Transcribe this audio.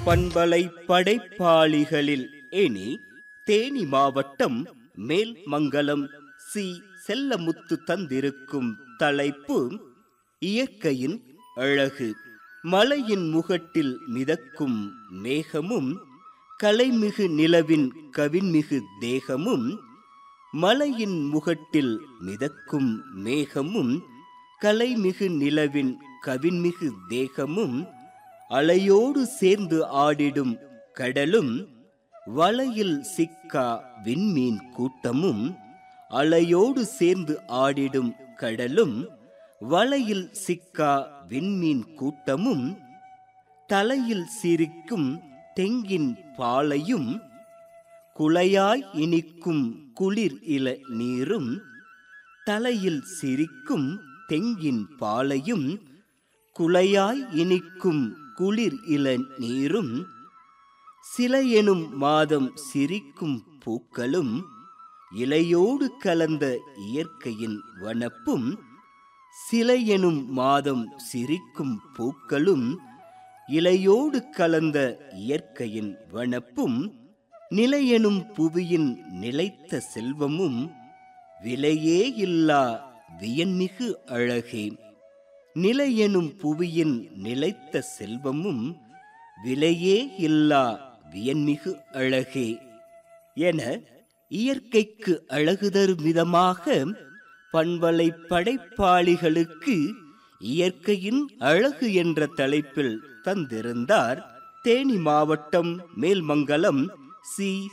பண்பலை படைப்பாளிகளில் இனி தேனி மாவட்டம் மேல்மங்கலம் சி செல்லமுத்து தந்திருக்கும் தலைப்பு இயற்கையின் அழகு மலையின் முகட்டில் மிதக்கும் மேகமும் கலைமிகு நிலவின் கவின்மிகு தேகமும் மலையின் முகட்டில் மிதக்கும் மேகமும் கலைமிகு நிலவின் கவின்மிகு தேகமும் அலையோடு சேர்ந்து ஆடிடும் கடலும் வலையில் சிக்கா விண்மீன் கூட்டமும் அலையோடு சேர்ந்து ஆடிடும் கடலும் வலையில் சிக்கா விண்மீன் கூட்டமும் தலையில் சிரிக்கும் தெங்கின் பாலையும் குளையாய் இனிக்கும் குளிர் இல நீரும் தலையில் சிரிக்கும் தெங்கின் பாலையும் குளையாய் இனிக்கும் குளிர் இள நீரும் சிலையெனும் மாதம் சிரிக்கும் பூக்களும் இலையோடு கலந்த இயற்கையின் வனப்பும் சிலையெனும் மாதம் சிரிக்கும் பூக்களும் இலையோடு கலந்த இயற்கையின் வனப்பும் நிலையெனும் புவியின் நிலைத்த செல்வமும் விலையே இல்லா வியன்மிகு அழகே நிலையெனும் புவியின் நிலைத்த செல்வமும் விலையே இல்லா வியன்மிகு அழகே என இயற்கைக்கு அழகு தரும் விதமாக பண்பலை படைப்பாளிகளுக்கு இயற்கையின் அழகு என்ற தலைப்பில் தந்திருந்தார் தேனி மாவட்டம் மேல்மங்கலம் சி